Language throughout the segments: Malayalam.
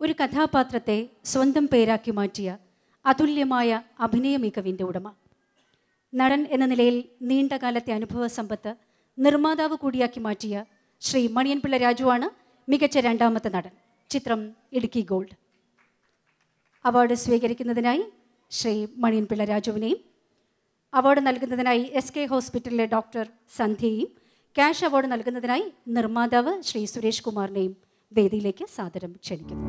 ഒരു കഥാപാത്രത്തെ സ്വന്തം പേരാക്കി മാറ്റിയ അതുല്യമായ അഭിനയ മികവിൻ്റെ ഉടമ നടൻ എന്ന നിലയിൽ നീണ്ടകാലത്തെ അനുഭവ സമ്പത്ത് നിർമ്മാതാവ് കൂടിയാക്കി മാറ്റിയ ശ്രീ മണിയൻപിള്ള രാജുവാണ് മികച്ച രണ്ടാമത്തെ നടൻ ചിത്രം ഇടുക്കി ഗോൾഡ് അവാർഡ് സ്വീകരിക്കുന്നതിനായി ശ്രീ മണിയൻപിള്ള രാജുവിനെയും അവാർഡ് നൽകുന്നതിനായി എസ് കെ ഹോസ്പിറ്റലിലെ ഡോക്ടർ സന്ധ്യയെയും ക്യാഷ് അവാർഡ് നൽകുന്നതിനായി നിർമ്മാതാവ് ശ്രീ സുരേഷ് കുമാറിനെയും വേദിയിലേക്ക് സാദരം ക്ഷണിക്കുന്നു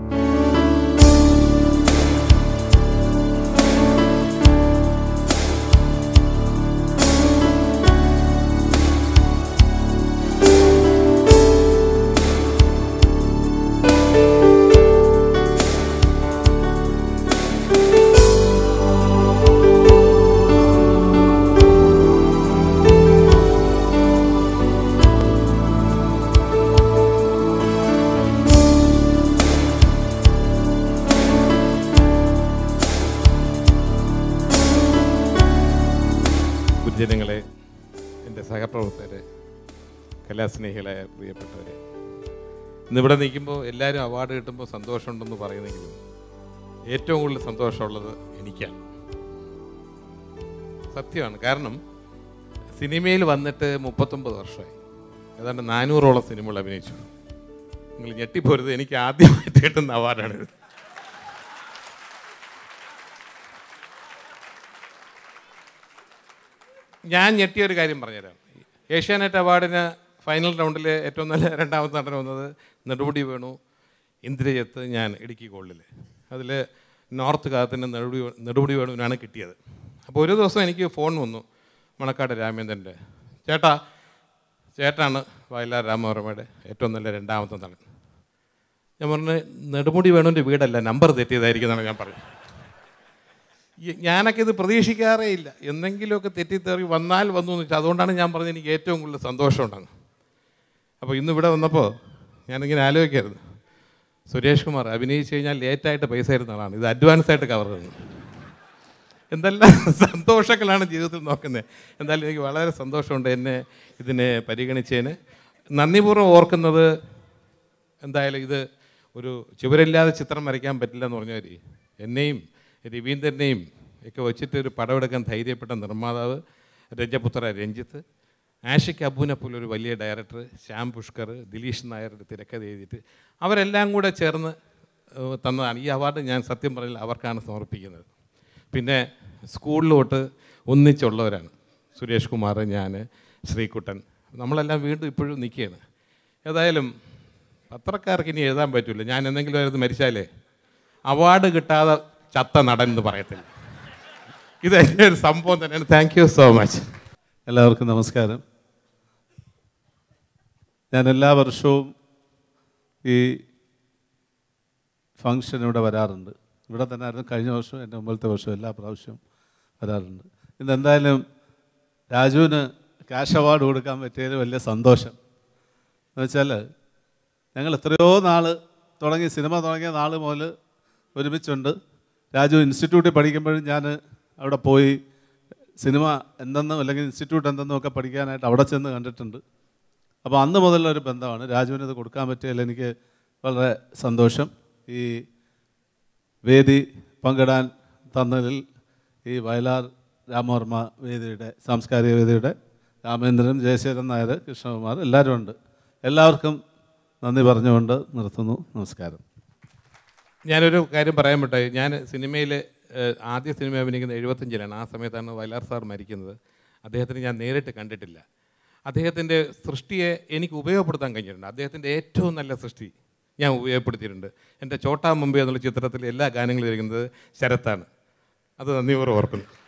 ഗുരുജനങ്ങളെ എൻ്റെ സഹപ്രവർത്തകരെ കലാസ്നേഹികളായ പ്രിയപ്പെട്ടവരെ ഇന്നിവിടെ നിൽക്കുമ്പോൾ എല്ലാവരും അവാർഡ് കിട്ടുമ്പോൾ സന്തോഷമുണ്ടെന്ന് പറയുന്നെങ്കിലും ഏറ്റവും കൂടുതൽ സന്തോഷമുള്ളത് എനിക്കാണ് സത്യമാണ് കാരണം സിനിമയിൽ വന്നിട്ട് മുപ്പത്തൊമ്പത് വർഷമായി ഏതാണ്ട് നാനൂറോളം സിനിമകൾ അഭിനയിച്ചു നിങ്ങൾ ഞെട്ടിപ്പോരുത് എനിക്ക് ആദ്യമായിട്ട് കിട്ടുന്ന അവാർഡാണിത് ഞാൻ ഞെട്ടിയ ഒരു കാര്യം പറഞ്ഞുതരാം ഏഷ്യാനെറ്റ് അവാർഡിന് ഫൈനൽ റൗണ്ടിൽ ഏറ്റവും നല്ല രണ്ടാമത്തെ നടൻ വന്നത് നെടുമുടി വേണു ഇന്ദ്രജിത്ത് ഞാൻ ഇടുക്കി ഗോൾഡിൽ അതിൽ നോർത്ത് കാത്തിന് നെടുമുടി നെടുമുടി വേണുവിനാണ് കിട്ടിയത് അപ്പോൾ ഒരു ദിവസം എനിക്ക് ഫോൺ വന്നു മണക്കാട് രാമേന്ദ്രൻ്റെ ചേട്ടാ ചേട്ടാണ് വയലാർ രാമവർമ്മയുടെ ഏറ്റവും നല്ല രണ്ടാമത്തെ നടൻ ഞാൻ പറഞ്ഞു നെടുമുടി വേണുവിൻ്റെ വീടല്ല നമ്പർ തെറ്റിയതായിരിക്കും എന്നാണ് ഞാൻ പറഞ്ഞത് ഈ- ഞാനൊക്കെ ഇത് പ്രതീക്ഷിക്കാറേ ഇല്ല എന്തെങ്കിലുമൊക്കെ തെറ്റിത്തേറി വന്നാൽ വന്നു എന്ന് വെച്ചാൽ അതുകൊണ്ടാണ് ഞാൻ പറഞ്ഞത് എനിക്ക് ഏറ്റവും കൂടുതൽ സന്തോഷമുണ്ടെന്ന് അപ്പോൾ ഇന്ന് ഇവിടെ വന്നപ്പോൾ ഞാനിങ്ങനെ ആലോചിക്കായിരുന്നു സുരേഷ് കുമാർ അഭിനയിച്ച് കഴിഞ്ഞാൽ ലേറ്റായിട്ട് പൈസ തരുന്ന ആളാണ് ഇത് അഡ്വാൻസ് ആയിട്ട് കവർ ചെയ്യുന്നു എന്തെല്ലാം സന്തോഷങ്ങളാണ് ജീവിതത്തിൽ നോക്കുന്നത് എന്തായാലും എനിക്ക് വളരെ സന്തോഷമുണ്ട് എന്നെ ഇതിനെ പരിഗണിച്ചതിന് നന്ദിപൂർവ്വം ഓർക്കുന്നത് എന്തായാലും ഇത് ഒരു ചുവരില്ലാതെ ചിത്രം വരയ്ക്കാൻ പറ്റില്ല എന്ന് പറഞ്ഞാൽ എന്നെയും രവീന്ദ്രനെയും ഒക്കെ വെച്ചിട്ട് ഒരു പടമെടുക്കാൻ ധൈര്യപ്പെട്ട നിർമ്മാതാവ് രജപുത്ര രഞ്ജിത്ത് ആഷിഖ് അബുവിനെ പോലെ ഒരു വലിയ ഡയറക്ടർ ശ്യാം പുഷ്കർ ദിലീഷ് നായരുടെ തിരക്കഥ എഴുതിയിട്ട് അവരെല്ലാം കൂടെ ചേർന്ന് ഏഹ്, തന്നതാണ് ഈ അവാർഡ് ഞാൻ സത്യം പറഞ്ഞാൽ അവർക്കാണ് സമർപ്പിക്കുന്നത് പിന്നെ സ്കൂളിലോട്ട് ഒന്നിച്ചുള്ളവരാണ് സുരേഷ് കുമാർ ഞാൻ ശ്രീകുട്ടൻ നമ്മളെല്ലാം വീണ്ടും ഇപ്പോഴും നിൽക്കുകയാണ് ഏതായാലും പത്രക്കാർക്ക് ഇനി എഴുതാൻ പറ്റില്ല ഞാൻ എന്തെങ്കിലും ആയിരുന്നു മരിച്ചാലേ അവാർഡ് കിട്ടാതെ ചത്ത നടൻ എന്ന് പറയത്തില്ല ഇത് എൻ്റെ ഒരു സംഭവം തന്നെയാണ് താങ്ക് യു സോ മച്ച് എല്ലാവർക്കും നമസ്കാരം ഞാൻ എല്ലാ വർഷവും ഈ ഫങ്ഷൻ ഇവിടെ വരാറുണ്ട് ഇവിടെ തന്നെ ആയിരുന്നു കഴിഞ്ഞ വർഷവും എൻ്റെ മുമ്പത്തെ വർഷവും എല്ലാ പ്രാവശ്യവും വരാറുണ്ട് ഇന്ന് എന്തായാലും രാജുവിന് ക്യാഷ് അവാർഡ് കൊടുക്കാൻ പറ്റിയതിൽ വലിയ സന്തോഷം എന്ന് വെച്ചാൽ ഞങ്ങൾ എത്രയോ നാൾ തുടങ്ങി സിനിമ തുടങ്ങിയ നാൾ മുതൽ ഒരുമിച്ചുണ്ട് രാജു ഇൻസ്റ്റിറ്റ്യൂട്ടിൽ പഠിക്കുമ്പോഴും ഞാൻ അവിടെ പോയി സിനിമ എന്തെന്നും അല്ലെങ്കിൽ ഇൻസ്റ്റിറ്റ്യൂട്ട് എന്തെന്നും ഒക്കെ പഠിക്കാനായിട്ട് അവിടെ ചെന്ന് കണ്ടിട്ടുണ്ട് അപ്പോൾ അന്ന് മുതലുള്ള ഒരു ബന്ധമാണ് രാജുവിന് ഇത് കൊടുക്കാൻ പറ്റിയതിൽ എനിക്ക് വളരെ സന്തോഷം ഈ വേദി പങ്കിടാൻ തന്നതിൽ ഈ വയലാർ രാമവർമ്മ വേദിയുടെ സാംസ്കാരിക വേദിയുടെ രാമേന്ദ്രൻ ജയശേഖരൻ നായർ കൃഷ്ണകുമാർ എല്ലാവരും ഉണ്ട് എല്ലാവർക്കും നന്ദി പറഞ്ഞുകൊണ്ട് നിർത്തുന്നു നമസ്കാരം ഞാനൊരു കാര്യം പറയാൻ പറ്റായി ഞാൻ സിനിമയിൽ ആദ്യ സിനിമ അഭിനയിക്കുന്നത് എഴുപത്തഞ്ചിലാണ് ആ സമയത്താണ് വയലാർ സാർ മരിക്കുന്നത് അദ്ദേഹത്തിന് ഞാൻ നേരിട്ട് കണ്ടിട്ടില്ല അദ്ദേഹത്തിൻ്റെ സൃഷ്ടിയെ എനിക്ക് ഉപയോഗപ്പെടുത്താൻ കഴിഞ്ഞിട്ടുണ്ട് അദ്ദേഹത്തിൻ്റെ ഏറ്റവും നല്ല സൃഷ്ടി ഞാൻ ഉപയോഗപ്പെടുത്തിയിട്ടുണ്ട് എൻ്റെ ചോട്ടാ മുമ്പേ എന്നുള്ള ചിത്രത്തിൽ എല്ലാ ഗാനങ്ങളും ഇരിക്കുന്നത് ശരത്താണ് അത് നന്ദിപൂർവ്വം ഓർക്കുന്നു